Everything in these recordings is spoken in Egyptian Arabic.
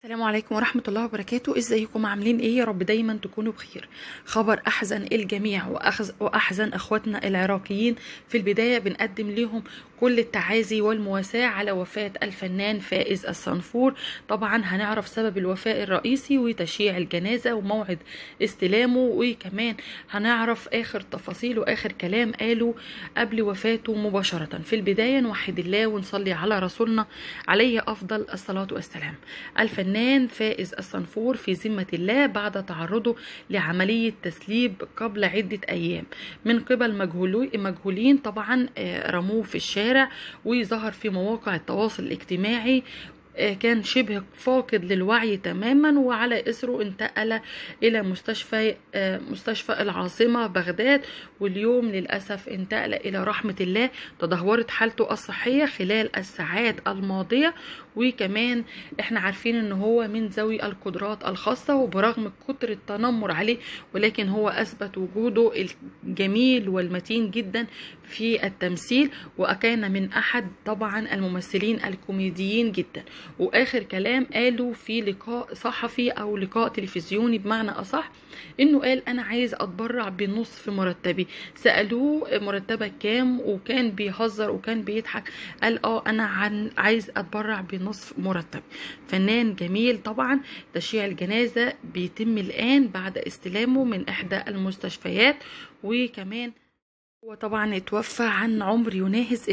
السلام عليكم ورحمة الله وبركاته ازيكم عاملين ايه يا رب دايما تكونوا بخير خبر احزن الجميع وأخز واحزن اخواتنا العراقيين في البداية بنقدم لهم كل التعازي والمواساة على وفاة الفنان فائز الصنفور طبعا هنعرف سبب الوفاة الرئيسي وتشييع الجنازة وموعد استلامه وكمان هنعرف اخر تفاصيل واخر كلام قاله قبل وفاته مباشرة في البداية نوحد الله ونصلي على رسولنا عليه افضل الصلاة والسلام الفنان الفنان فائز الصنفور في ذمة الله بعد تعرضه لعملية تسليب قبل عدة أيام من قبل مجهولين طبعا رموه في الشارع وظهر في مواقع التواصل الاجتماعي كان شبه فاقد للوعي تماما وعلى اثره انتقل الى مستشفى مستشفى العاصمه بغداد واليوم للاسف انتقل الى رحمه الله تدهورت حالته الصحيه خلال الساعات الماضيه وكمان احنا عارفين ان هو من ذوي القدرات الخاصه وبرغم كتر التنمر عليه ولكن هو اثبت وجوده الجميل والمتين جدا في التمثيل وكان من احد طبعا الممثلين الكوميديين جدا واخر كلام قاله في لقاء صحفي او لقاء تلفزيوني بمعنى اصح انه قال انا عايز اتبرع بنصف مرتبي سالوه مرتبك كام وكان بيهزر وكان بيضحك قال اه انا عن عايز اتبرع بنصف مرتب فنان جميل طبعا تشييع الجنازه بيتم الان بعد استلامه من احدى المستشفيات وكمان هو طبعا اتوفى عن عمر يناهز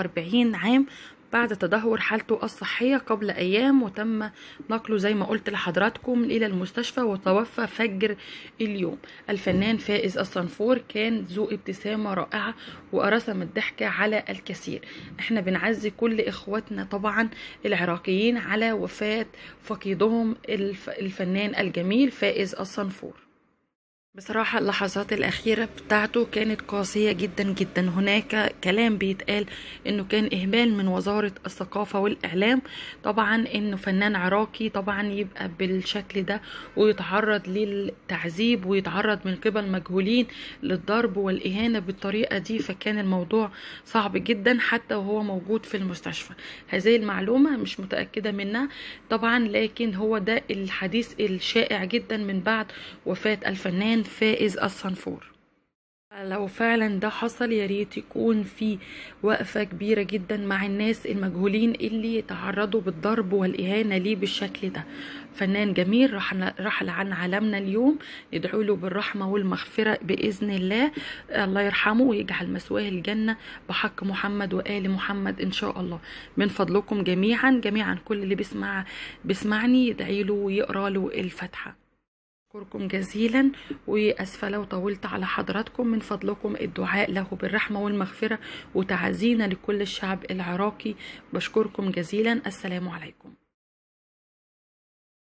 42 عام بعد تدهور حالته الصحية قبل أيام وتم نقله زي ما قلت لحضراتكم إلى المستشفى وتوفى فجر اليوم الفنان فائز الصنفور كان ذو ابتسامة رائعة ورسم الضحكة على الكثير احنا بنعزي كل إخواتنا طبعا العراقيين على وفاة فقيدهم الفنان الجميل فائز الصنفور بصراحة اللحظات الأخيرة بتاعته كانت قاسية جدا جدا هناك كلام بيتقال إنه كان إهمال من وزارة الثقافة والإعلام طبعا إنه فنان عراقي طبعا يبقى بالشكل ده ويتعرض للتعذيب ويتعرض من قبل مجهولين للضرب والإهانة بالطريقة دي فكان الموضوع صعب جدا حتى وهو موجود في المستشفى هذه المعلومة مش متأكدة منها طبعا لكن هو ده الحديث الشائع جدا من بعد وفاة الفنان فائز الصنفور لو فعلا ده حصل يا ريت يكون في وقفة كبيرة جدا مع الناس المجهولين اللي تعرضوا بالضرب والإهانة ليه بالشكل ده فنان جميل رحل عن عالمنا اليوم ندعو له بالرحمة والمغفرة بإذن الله الله يرحمه ويجعل مسواه الجنة بحق محمد وآل محمد إن شاء الله من فضلكم جميعا جميعا كل اللي بيسمع بيسمعني يدعي له ويقرأ له الفاتحة أشكركم جزيلا وأسفة لو طولت على حضراتكم من فضلكم الدعاء له بالرحمة والمغفرة وتعزينا لكل الشعب العراقي بشكركم جزيلا السلام عليكم